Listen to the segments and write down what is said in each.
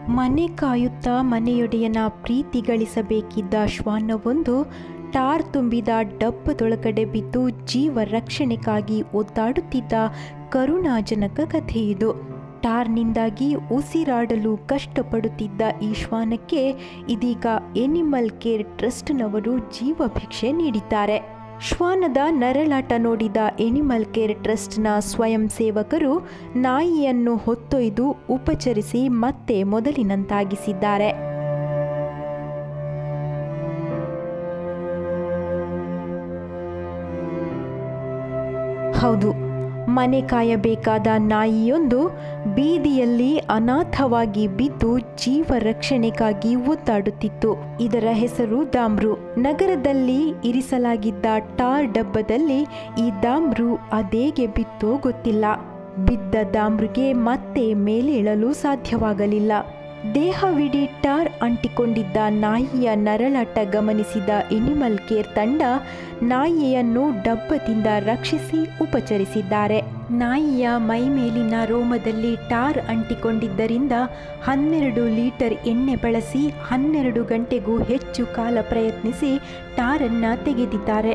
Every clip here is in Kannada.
ಮನೆ ಕಾಯುತ್ತಾ ಮನೆಯೊಡೆಯನ ಪ್ರೀತಿ ಗಳಿಸಬೇಕಿದ್ದ ಶ್ವಾನವೊಂದು ಟಾರ್ ತುಂಬಿದ ಡಬ್ಬದೊಳಗಡೆ ಬಿದ್ದು ಜೀವ ರಕ್ಷಣೆಗಾಗಿ ಒದ್ದಾಡುತ್ತಿದ್ದ ಕರುಣಾಜನಕ ಕಥೆಯಿದು ಟಾರ್ನಿಂದಾಗಿ ಉಸಿರಾಡಲು ಕಷ್ಟಪಡುತ್ತಿದ್ದ ಈ ಶ್ವಾನಕ್ಕೆ ಇದೀಗ ಎನಿಮಲ್ ಕೇರ್ ಟ್ರಸ್ಟ್ನವರು ಜೀವ ಭಿಕ್ಷೆ ನೀಡಿದ್ದಾರೆ ಶ್ವಾನದ ನರಳಾಟ ನೋಡಿದ ಎನಿಮಲ್ ಕೇರ್ ಟ್ರಸ್ಟ್ನ ಸ್ವಯಂ ಸೇವಕರು ನಾಯಿಯನ್ನು ಹೊತ್ತೊಯ್ದು ಉಪಚರಿಸಿ ಮತ್ತೆ ಮೊದಲಿನಂತಾಗಿಸಿದ್ದಾರೆ ಹೌದು ಮನೆ ಕಾಯಬೇಕಾದ ನಾಯಿಯೊಂದು ಬೀದಿಯಲ್ಲಿ ಅನಾಥವಾಗಿ ಬಿದ್ದು ಜೀವ ರಕ್ಷಣೆಗಾಗಿ ಒದ್ದಾಡುತ್ತಿತ್ತು ಇದರ ಹೆಸರು ದಾಮ್ರು ನಗರದಲ್ಲಿ ಇರಿಸಲಾಗಿದ್ದ ಟಾರ್ ಡಬ್ಬದಲ್ಲಿ ಈ ದಾಮ್ರು ಅದೇಗೆ ಬಿತ್ತೋ ಗೊತ್ತಿಲ್ಲ ಬಿದ್ದ ದಾಮ್ರಿಗೆ ಮತ್ತೆ ಮೇಲೇಳಲು ಸಾಧ್ಯವಾಗಲಿಲ್ಲ ದೇಹವಿಡೀ ಟಾರ್ ಅಂಟಿಕೊಂಡಿದ್ದ ನಾಯಿಯ ನರಳಾಟ ಗಮನಿಸಿದ ಎನಿಮಲ್ ಕೇರ್ ತಂಡ ನಾಯಿಯನ್ನು ಡಬ್ಬದಿಂದ ರಕ್ಷಿಸಿ ಉಪಚರಿಸಿದ್ದಾರೆ ನಾಯಿಯ ಮೈ ಮೇಲಿನ ರೋಮದಲ್ಲಿ ಟಾರ್ ಅಂಟಿಕೊಂಡಿದ್ದರಿಂದ ಹನ್ನೆರಡು ಲೀಟರ್ ಎಣ್ಣೆ ಬಳಸಿ ಹನ್ನೆರಡು ಗಂಟೆಗೂ ಹೆಚ್ಚು ಕಾಲ ಪ್ರಯತ್ನಿಸಿ ಟಾರನ್ನು ತೆಗೆದಿದ್ದಾರೆ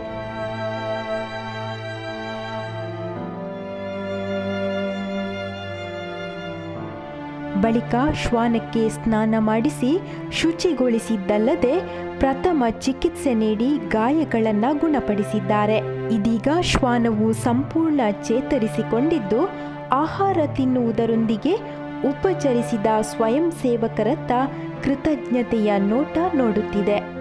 ಬಳಿಕ ಶ್ವಾನಕ್ಕೆ ಸ್ನಾನ ಮಾಡಿಸಿ ಶುಚಿಗೊಳಿಸಿದ್ದಲ್ಲದೆ ಪ್ರಥಮ ಚಿಕಿತ್ಸೆ ನೀಡಿ ಗಾಯಗಳನ್ನು ಗುಣಪಡಿಸಿದ್ದಾರೆ ಇದೀಗ ಶ್ವಾನವು ಸಂಪೂರ್ಣ ಚೇತರಿಸಿಕೊಂಡಿದ್ದು ಆಹಾರ ತಿನ್ನುವುದರೊಂದಿಗೆ ಉಪಚರಿಸಿದ ಸ್ವಯಂ ಸೇವಕರತ್ತ ಕೃತಜ್ಞತೆಯ ನೋಟ ನೋಡುತ್ತಿದೆ